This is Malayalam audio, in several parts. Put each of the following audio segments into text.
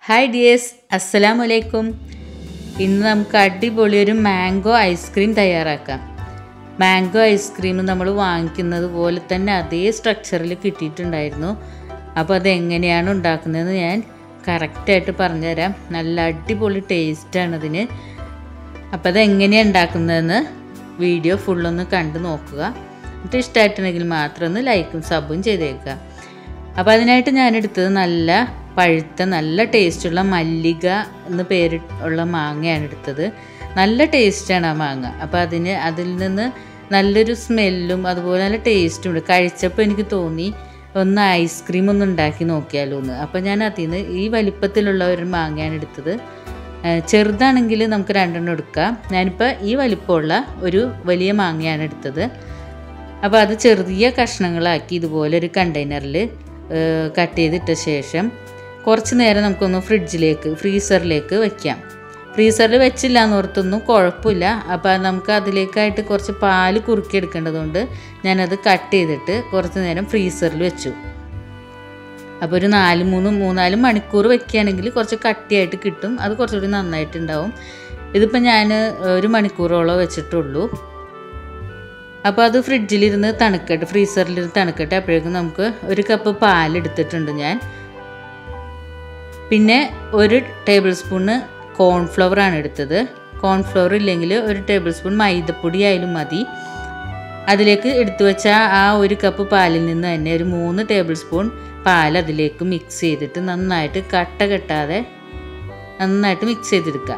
ഹായ് ഡിയേഴ്സ് അസ്സലാമു അലൈക്കും ഇന്ന് നമുക്ക് അടിപൊളി ഒരു മാംഗോ ഐസ്ക്രീം തയ്യാറാക്കാം മാംഗോ ഐസ്ക്രീം നമ്മൾ വാങ്ങിക്കുന്നത് പോലെ തന്നെ അതേ സ്ട്രക്ചറിൽ കിട്ടിയിട്ടുണ്ടായിരുന്നു അപ്പോൾ അതെങ്ങനെയാണ് ഉണ്ടാക്കുന്നതെന്ന് ഞാൻ കറക്റ്റായിട്ട് പറഞ്ഞുതരാം നല്ല അടിപൊളി ടേസ്റ്റാണ് അതിന് അപ്പോൾ അതെങ്ങനെയാണ് ഉണ്ടാക്കുന്നതെന്ന് വീഡിയോ ഫുള്ളൊന്ന് കണ്ടു നോക്കുക എന്നിട്ട് ഇഷ്ടമായിട്ടുണ്ടെങ്കിൽ മാത്രം ഒന്ന് ലൈക്കും സബും ചെയ്തേക്കുക അപ്പോൾ അതിനായിട്ട് ഞാൻ എടുത്തത് നല്ല പഴുത്ത നല്ല ടേസ്റ്റുള്ള മല്ലിക എന്ന് പേര് ഉള്ള മാങ്ങയാണ് എടുത്തത് നല്ല ടേസ്റ്റാണ് ആ മാങ്ങ അപ്പോൾ അതിന് അതിൽ നിന്ന് നല്ലൊരു സ്മെല്ലും അതുപോലെ നല്ല ടേസ്റ്റും ഉണ്ട് കഴിച്ചപ്പോൾ എനിക്ക് തോന്നി ഒന്ന് ഐസ്ക്രീം ഒന്ന് ഉണ്ടാക്കി നോക്കിയാലോ എന്ന് അപ്പോൾ ഞാൻ അതിൽ നിന്ന് ഈ വലിപ്പത്തിലുള്ള ഒരു മാങ്ങയാണ് എടുത്തത് ചെറുതാണെങ്കിൽ നമുക്ക് രണ്ടെണ്ണം എടുക്കാം ഞാനിപ്പോൾ ഈ വലിപ്പമുള്ള ഒരു വലിയ മാങ്ങയാണ് എടുത്തത് അപ്പോൾ അത് ചെറിയ കഷ്ണങ്ങളാക്കി ഇതുപോലെ ഒരു കണ്ടെയ്നറിൽ കട്ട് ചെയ്തിട്ട ശേഷം കുറച്ച് നേരം നമുക്കൊന്ന് ഫ്രിഡ്ജിലേക്ക് ഫ്രീസറിലേക്ക് വെക്കാം ഫ്രീസറിൽ വെച്ചില്ല എന്നോർത്തൊന്നും കുഴപ്പമില്ല അപ്പോൾ നമുക്ക് അതിലേക്കായിട്ട് കുറച്ച് പാല് കുറുക്കിയെടുക്കേണ്ടതുകൊണ്ട് ഞാനത് കട്ട് ചെയ്തിട്ട് കുറച്ച് നേരം ഫ്രീസറിൽ വെച്ചു അപ്പോൾ ഒരു നാല് മൂന്ന് മൂന്നാല് മണിക്കൂർ വെക്കുകയാണെങ്കിൽ കുറച്ച് കട്ടിയായിട്ട് കിട്ടും അത് കുറച്ചുകൂടി നന്നായിട്ടുണ്ടാവും ഇതിപ്പോൾ ഞാൻ ഒരു മണിക്കൂറോളം വെച്ചിട്ടുള്ളൂ അപ്പോൾ അത് ഫ്രിഡ്ജിലിരുന്ന് തണുക്കട്ടെ ഫ്രീസറിലിരുന്ന് തണുക്കട്ടെ അപ്പോഴേക്കും നമുക്ക് ഒരു കപ്പ് പാലെടുത്തിട്ടുണ്ട് ഞാൻ പിന്നെ ഒരു ടേബിൾ സ്പൂണ് കോൺഫ്ലവർ ആണ് എടുത്തത് കോൺഫ്ലവർ ഇല്ലെങ്കിൽ ഒരു ടേബിൾ സ്പൂൺ മൈദപ്പൊടി ആയാലും മതി അതിലേക്ക് എടുത്തു വെച്ച ആ ഒരു കപ്പ് പാലിൽ നിന്ന് തന്നെ ഒരു മൂന്ന് ടേബിൾ സ്പൂൺ പാൽ അതിലേക്ക് മിക്സ് ചെയ്തിട്ട് നന്നായിട്ട് കട്ട കെട്ടാതെ നന്നായിട്ട് മിക്സ് ചെയ്തെടുക്കുക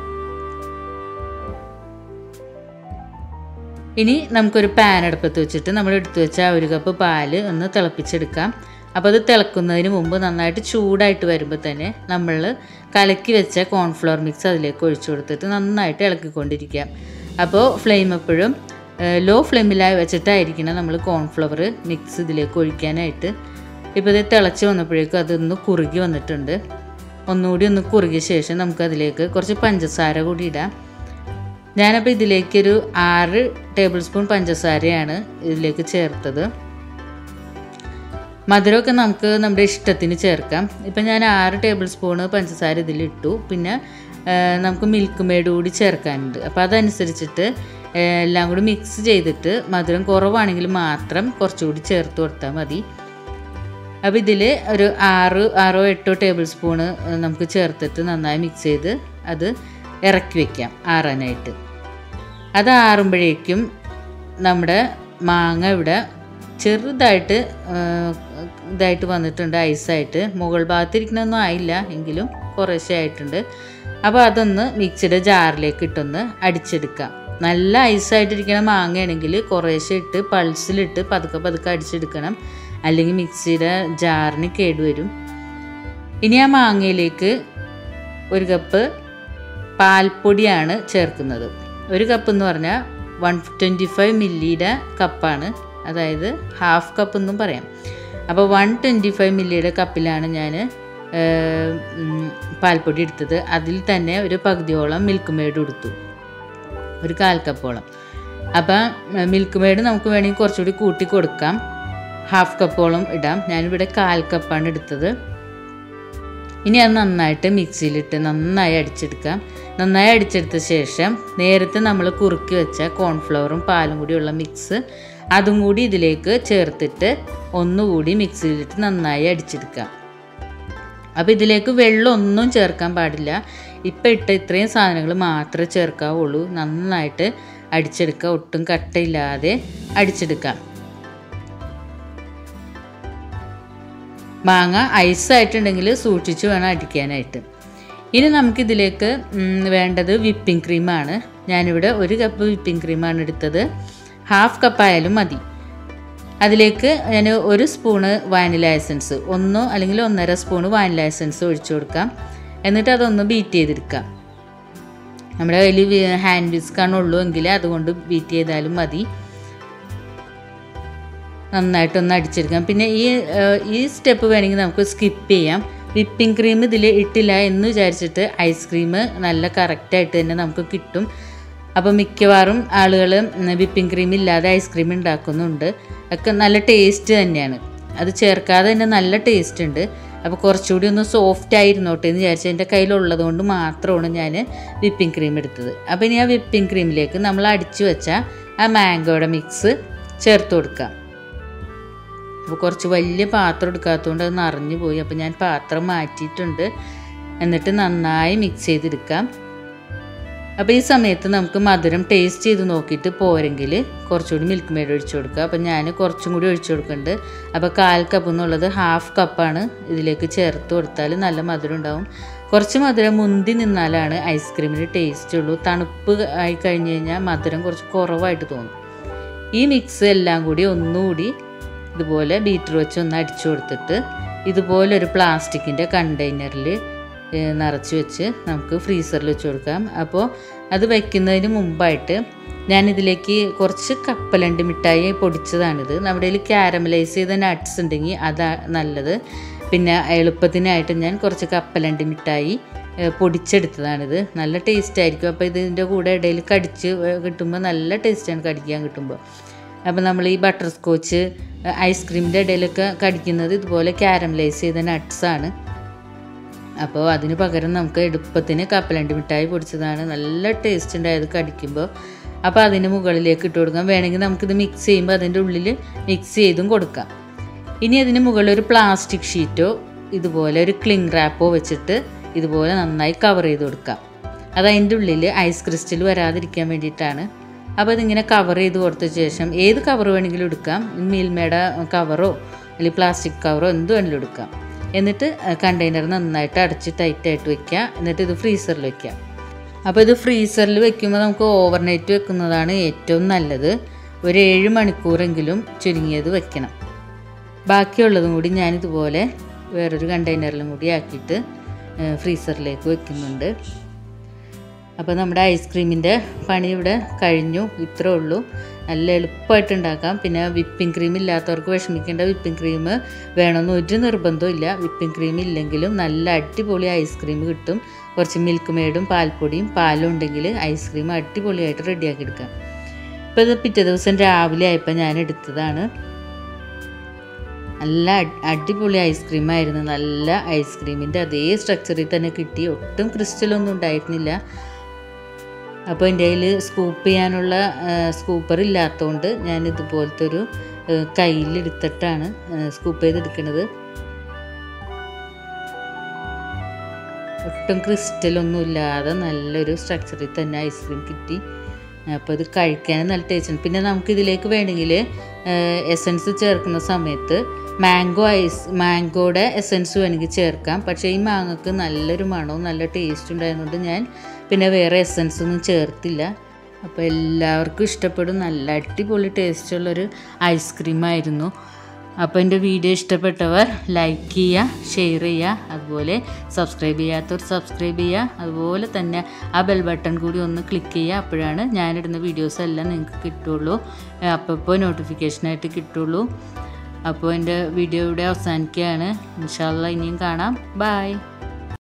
ഇനി നമുക്കൊരു പാൻ അടുപ്പത്ത് വെച്ചിട്ട് നമ്മൾ എടുത്തു വെച്ച ഒരു കപ്പ് പാല് ഒന്ന് തിളപ്പിച്ചെടുക്കാം അപ്പോൾ അത് തിളക്കുന്നതിന് മുമ്പ് നന്നായിട്ട് ചൂടായിട്ട് വരുമ്പോൾ തന്നെ നമ്മൾ കലക്കി വെച്ച കോൺഫ്ലവർ മിക്സ് അതിലേക്ക് ഒഴിച്ചു കൊടുത്തിട്ട് നന്നായിട്ട് ഇളക്കിക്കൊണ്ടിരിക്കാം അപ്പോൾ ഫ്ലെയിം എപ്പോഴും ലോ ഫ്ലെയിമിലായി വെച്ചിട്ടായിരിക്കണം നമ്മൾ കോൺഫ്ലവർ മിക്സ് ഇതിലേക്ക് ഒഴിക്കാനായിട്ട് ഇപ്പോൾ ഇത് തിളച്ച് വന്നപ്പോഴേക്കും അതൊന്ന് കുറുകി വന്നിട്ടുണ്ട് ഒന്നുകൂടി ഒന്ന് കുറുകിയ ശേഷം നമുക്കതിലേക്ക് കുറച്ച് പഞ്ചസാര കൂടി ഇടാം ഞാനപ്പോൾ ഇതിലേക്കൊരു ആറ് ടേബിൾ സ്പൂൺ പഞ്ചസാരയാണ് ഇതിലേക്ക് ചേർത്തത് മധുരമൊക്കെ നമുക്ക് നമ്മുടെ ഇഷ്ടത്തിന് ചേർക്കാം ഇപ്പം ഞാൻ ആറ് ടേബിൾ സ്പൂണ് പഞ്ചസാര ഇതിലിട്ടു പിന്നെ നമുക്ക് മിൽക്ക് മെയ്ഡ് കൂടി ചേർക്കാനുണ്ട് അപ്പോൾ അതനുസരിച്ചിട്ട് എല്ലാം കൂടി മിക്സ് ചെയ്തിട്ട് മധുരം കുറവാണെങ്കിൽ മാത്രം കുറച്ചുകൂടി ചേർത്ത് കൊടുത്താൽ മതി അപ്പോൾ ഇതിൽ ഒരു ആറ് ആറോ എട്ടോ ടേബിൾ സ്പൂണ് നമുക്ക് ചേർത്തിട്ട് നന്നായി മിക്സ് ചെയ്ത് അത് ഇറക്കി വയ്ക്കാം ആറാനായിട്ട് അത് ആറുമ്പോഴേക്കും നമ്മുടെ മാങ്ങ ഇവിടെ ചെറുതായിട്ട് ഇതായിട്ട് വന്നിട്ടുണ്ട് ഐസായിട്ട് മുകൾ ഭാഗത്തിരിക്കണമൊന്നും ആയില്ല എങ്കിലും കുറേശ്ശെ ആയിട്ടുണ്ട് അപ്പോൾ അതൊന്ന് മിക്സിയുടെ ജാറിലേക്ക് ഇട്ടൊന്ന് അടിച്ചെടുക്കാം നല്ല ഐസായിട്ടിരിക്കണ മാങ്ങയാണെങ്കിൽ കുറേശ്ശെ ഇട്ട് പൾസിലിട്ട് പതുക്കെ പതുക്കെ അടിച്ചെടുക്കണം അല്ലെങ്കിൽ മിക്സിയുടെ ജാറിന് കേടുവരും ഇനി ആ മാങ്ങയിലേക്ക് ഒരു കപ്പ് പാൽപ്പൊടിയാണ് ചേർക്കുന്നത് ഒരു കപ്പ് എന്ന് പറഞ്ഞാൽ വൺ ട്വൻറ്റി ഫൈവ് മില്ലിയുടെ കപ്പാണ് അതായത് ഹാഫ് കപ്പ് എന്നും പറയാം അപ്പോൾ വൺ ട്വൻറ്റി ഫൈവ് മില്ലിയുടെ കപ്പിലാണ് ഞാൻ പാൽപ്പൊടി എടുത്തത് അതിൽ തന്നെ ഒരു പകുതിയോളം മിൽക്ക് മെയ്ഡ് എടുത്തു ഒരു കാൽ കപ്പോളം അപ്പം മിൽക്ക് മെയ്ഡ് നമുക്ക് വേണമെങ്കിൽ കുറച്ചുകൂടി കൂട്ടി കൊടുക്കാം ഹാഫ് കപ്പോളം ഇടാം ഞാനിവിടെ കാൽ കപ്പാണ് എടുത്തത് ഇനി അത് നന്നായിട്ട് മിക്സിയിലിട്ട് നന്നായി അടിച്ചെടുക്കാം നന്നായി അടിച്ചെടുത്ത ശേഷം നേരത്തെ നമ്മൾ കുറുക്കി വെച്ച കോൺഫ്ലവറും പാലും കൂടിയുള്ള മിക്സ് അതും കൂടി ഇതിലേക്ക് ചേർത്തിട്ട് ഒന്നുകൂടി മിക്സിയിലിട്ട് നന്നായി അടിച്ചെടുക്കാം അപ്പോൾ ഇതിലേക്ക് വെള്ളം ഒന്നും ചേർക്കാൻ പാടില്ല ഇപ്പം ഇട്ട ഇത്രയും സാധനങ്ങൾ മാത്രമേ ചേർക്കാവുള്ളൂ നന്നായിട്ട് അടിച്ചെടുക്കുക ഒട്ടും കട്ടയില്ലാതെ അടിച്ചെടുക്കാം മാങ്ങ ഐസായിട്ടുണ്ടെങ്കിൽ സൂക്ഷിച്ച് വേണം അടിക്കാനായിട്ട് ഇനി നമുക്കിതിലേക്ക് വേണ്ടത് വിപ്പിംഗ് ക്രീമാണ് ഞാനിവിടെ ഒരു കപ്പ് വിപ്പിംഗ് ക്രീമാണ് എടുത്തത് ഹാഫ് കപ്പായാലും മതി അതിലേക്ക് ഞാൻ ഒരു സ്പൂണ് വാനില എസൻസ് ഒന്നോ അല്ലെങ്കിൽ ഒന്നര സ്പൂണ് വാനില എസൻസ് ഒഴിച്ചു കൊടുക്കാം എന്നിട്ട് അതൊന്ന് ബീറ്റ് ചെയ്തെടുക്കാം നമ്മുടെ കയ്യിൽ ഹാൻഡ് വിസ്ക്കാണ് ഉള്ളൂ എങ്കിൽ അതുകൊണ്ട് ബീറ്റ് ചെയ്താലും മതി നന്നായിട്ടൊന്ന് അടിച്ചെടുക്കാം പിന്നെ ഈ ഈ സ്റ്റെപ്പ് വേണമെങ്കിൽ നമുക്ക് സ്കിപ്പ് ചെയ്യാം വിപ്പിംഗ് ക്രീം ഇതിൽ ഇട്ടില്ല എന്ന് വിചാരിച്ചിട്ട് ഐസ്ക്രീം നല്ല കറക്റ്റായിട്ട് തന്നെ നമുക്ക് കിട്ടും അപ്പോൾ മിക്കവാറും ആളുകൾ വിപ്പിംഗ് ക്രീം ഇല്ലാതെ ഐസ്ക്രീം ഉണ്ടാക്കുന്നുണ്ട് ഒക്കെ നല്ല ടേസ്റ്റ് തന്നെയാണ് അത് ചേർക്കാതെ തന്നെ നല്ല ടേസ്റ്റ് ഉണ്ട് അപ്പോൾ കുറച്ചുകൂടി ഒന്ന് സോഫ്റ്റ് ആയിരുന്നോട്ടെ എന്ന് വിചാരിച്ച് എൻ്റെ കയ്യിലുള്ളത് കൊണ്ട് മാത്രമാണ് ഞാൻ വിപ്പിംഗ് ക്രീം എടുത്തത് അപ്പോൾ ഇനി ആ വിപ്പിംഗ് ക്രീമിലേക്ക് നമ്മൾ അടിച്ചു വെച്ച ആ മാംഗോയുടെ മിക്സ് ചേർത്ത് കൊടുക്കാം അപ്പോൾ കുറച്ച് വലിയ പാത്രം എടുക്കാത്തതുകൊണ്ട് അത് നിറഞ്ഞു പോയി അപ്പോൾ ഞാൻ പാത്രം മാറ്റിയിട്ടുണ്ട് എന്നിട്ട് നന്നായി മിക്സ് ചെയ്തെടുക്കാം അപ്പോൾ ഈ സമയത്ത് നമുക്ക് മധുരം ടേസ്റ്റ് ചെയ്ത് നോക്കിയിട്ട് പോരെങ്കിൽ കുറച്ചുകൂടി മിൽക്ക് മെയ്ഡ് ഒഴിച്ചു കൊടുക്കുക അപ്പോൾ ഞാൻ കുറച്ചും കൂടി ഒഴിച്ചു കൊടുക്കുന്നുണ്ട് അപ്പോൾ കാൽ കപ്പ് എന്നുള്ളത് ഹാഫ് കപ്പാണ് ഇതിലേക്ക് ചേർത്ത് കൊടുത്താൽ നല്ല മധുരം ഉണ്ടാവും കുറച്ച് മധുരം മുന്തി നിന്നാലാണ് ഐസ്ക്രീമിന് ടേസ്റ്റ് ഉള്ളൂ തണുപ്പ് ആയി കഴിഞ്ഞ് കഴിഞ്ഞാൽ മധുരം കുറച്ച് കുറവായിട്ട് തോന്നും ഈ മിക്സ് എല്ലാം കൂടി ഒന്നുകൂടി ഇതുപോലെ ബീറ്റർ വെച്ച് ഒന്ന് അടിച്ചു കൊടുത്തിട്ട് ഇതുപോലെ ഒരു പ്ലാസ്റ്റിക്കിൻ്റെ കണ്ടെയ്നറിൽ നിറച്ച് വെച്ച് നമുക്ക് ഫ്രീസറിൽ വെച്ച് കൊടുക്കാം അപ്പോൾ അത് വയ്ക്കുന്നതിന് മുമ്പായിട്ട് ഞാനിതിലേക്ക് കുറച്ച് കപ്പലണ്ടി മിഠായി പൊടിച്ചതാണിത് നമ്മുടെ കയ്യിൽ ക്യാരമലൈസ് ചെയ്ത നട്ട്സ് ഉണ്ടെങ്കിൽ അതാ നല്ലത് പിന്നെ എളുപ്പത്തിനായിട്ട് ഞാൻ കുറച്ച് കപ്പലണ്ടി മിഠായി ഏഹ്, പൊടിച്ചെടുത്തതാണിത് നല്ല ടേസ്റ്റ് ആയിരിക്കും അപ്പോൾ ഇതിൻ്റെ കൂടെ ഇടയിൽ കടിച്ച് കിട്ടുമ്പോൾ നല്ല ടേസ്റ്റാണ് കടിക്കാൻ കിട്ടുമ്പോൾ അപ്പോൾ നമ്മൾ ഈ ബട്ടർ സ്കോച്ച് ഐസ്ക്രീമിൻ്റെ ഇടയിലൊക്കെ കടിക്കുന്നത് ഇതുപോലെ ക്യാരമലൈസ് ചെയ്ത നട്ട്സാണ് അപ്പോൾ അതിന് പകരം നമുക്ക് എളുപ്പത്തിന് കപ്പലണ്ടി മിഠായി പൊടിച്ചതാണ് നല്ല ടേസ്റ്റ് ഉണ്ടായത് കടിക്കുമ്പോൾ അപ്പോൾ അതിന് മുകളിലേക്ക് ഇട്ട് കൊടുക്കാം വേണമെങ്കിൽ നമുക്കിത് മിക്സ് ചെയ്യുമ്പോൾ അതിൻ്റെ ഉള്ളിൽ മിക്സ് ചെയ്തും കൊടുക്കാം ഇനി അതിന് മുകളിൽ ഒരു പ്ലാസ്റ്റിക് ഷീറ്റോ ഇതുപോലെ ഒരു ക്ലിങ് റാപ്പോ വെച്ചിട്ട് ഇതുപോലെ നന്നായി കവർ ചെയ്ത് കൊടുക്കാം അത് അതിൻ്റെ ഉള്ളിൽ ഐസ് ക്രിസ്റ്റൽ വരാതിരിക്കാൻ വേണ്ടിയിട്ടാണ് അപ്പോൾ അതിങ്ങനെ കവർ ചെയ്ത് കൊടുത്ത ശേഷം ഏത് കവർ വേണമെങ്കിലും എടുക്കാം മിൽമയുടെ കവറോ അല്ലെങ്കിൽ പ്ലാസ്റ്റിക് കവറോ എന്ത് വേണമെങ്കിലും എടുക്കാം എന്നിട്ട് കണ്ടെയ്നർ നന്നായിട്ട് അടച്ച് ടൈറ്റായിട്ട് വെക്കുക എന്നിട്ട് ഇത് ഫ്രീസറിൽ വെക്കുക അപ്പോൾ ഇത് ഫ്രീസറിൽ വെക്കുമ്പോൾ നമുക്ക് ഓവർനൈറ്റ് വെക്കുന്നതാണ് ഏറ്റവും നല്ലത് ഒരു ഏഴ് മണിക്കൂറെങ്കിലും ചുരുങ്ങിയത് വെക്കണം ബാക്കിയുള്ളതും കൂടി ഞാനിതുപോലെ വേറൊരു കണ്ടെയ്നറിലും കൂടി ആക്കിയിട്ട് ഏഹ്, ഫ്രീസറിലേക്ക് വെക്കുന്നുണ്ട് അപ്പോൾ നമ്മുടെ ഐസ്ക്രീമിൻ്റെ പണി ഇവിടെ കഴിഞ്ഞു ഇത്രേ ഉള്ളൂ നല്ല എളുപ്പമായിട്ട് ഉണ്ടാക്കാം പിന്നെ വിപ്പിംഗ് ക്രീം ഇല്ലാത്തവർക്ക് വിഷമിക്കേണ്ട വിപ്പിംഗ് ക്രീം വേണമെന്ന് ഒരു നിർബന്ധവും ഇല്ല വിപ്പിംഗ് ക്രീം ഇല്ലെങ്കിലും നല്ല അടിപൊളി ഐസ്ക്രീം കിട്ടും കുറച്ച് മിൽക്ക് മെയ്ഡും പാൽപ്പൊടിയും പാലും ഉണ്ടെങ്കിൽ ഐസ്ക്രീം അടിപൊളിയായിട്ട് റെഡിയാക്കി എടുക്കാം ഇപ്പോൾ ഇത് പിറ്റേ ദിവസം രാവിലെ ആയപ്പോൾ ഞാൻ എടുത്തതാണ് നല്ല അടി- അടിപൊളി ഐസ്ക്രീം ആയിരുന്നു നല്ല ഐസ്ക്രീമിൻ്റെ അതേ സ്ട്രക്ചറിൽ തന്നെ കിട്ടി ഒട്ടും ക്രിസ്റ്റലൊന്നും ഉണ്ടായിരുന്നില്ല അപ്പോൾ എൻ്റെ കയ്യിൽ സ്കൂപ്പ് ചെയ്യാനുള്ള സ്കൂപ്പർ ഇല്ലാത്തതുകൊണ്ട് ഞാൻ ഇതുപോലത്തെ ഒരു കയ്യിലെടുത്തിട്ടാണ് സ്കൂപ്പ് ചെയ്തെടുക്കുന്നത് ഒട്ടും ക്രിസ്റ്റലൊന്നും ഇല്ലാതെ നല്ലൊരു സ്ട്രക്ചറിൽ തന്നെ ഐസ്ക്രീം കിട്ടി അപ്പോൾ ഇത് കഴിക്കാനും നല്ല ടേസ്റ്റ് ഉണ്ട് പിന്നെ നമുക്ക് ഇതിലേക്ക് വേണമെങ്കിൽ എസൻസ് ചേർക്കുന്ന സമയത്ത് മാംഗോ ഐസ് മാംഗോയുടെ എസൻസ് വേണമെങ്കിൽ ചേർക്കാം പക്ഷേ ഈ മാങ്ങക്ക് നല്ലൊരു മണവും നല്ല ടേസ്റ്റ് ഉണ്ടായതുകൊണ്ട് ഞാൻ പിന്നെ വേറെ എസൻസ് ഒന്നും ചേർത്തില്ല അപ്പോൾ എല്ലാവർക്കും ഇഷ്ടപ്പെടും നല്ല അടിപൊളി ടേസ്റ്റുള്ളൊരു ഐസ്ക്രീം ആയിരുന്നു അപ്പോൾ എൻ്റെ വീഡിയോ ഇഷ്ടപ്പെട്ടവർ ലൈക്ക് ചെയ്യുക ഷെയർ ചെയ്യുക അതുപോലെ സബ്സ്ക്രൈബ് ചെയ്യാത്തവർ സബ്സ്ക്രൈബ് ചെയ്യുക അതുപോലെ തന്നെ ആ ബെൽ ബട്ടൺ കൂടി ഒന്ന് ക്ലിക്ക് ചെയ്യുക അപ്പോഴാണ് ഞാനിടുന്ന വീഡിയോസ് എല്ലാം നിങ്ങൾക്ക് കിട്ടുള്ളൂ അപ്പോൾ ഇപ്പോൾ നോട്ടിഫിക്കേഷനായിട്ട് കിട്ടുള്ളൂ അപ്പോൾ എൻ്റെ വീഡിയോ ഇവിടെ അവസാനിക്കുകയാണ് ഇൻഷാല്ല ഇനിയും കാണാം ബായ്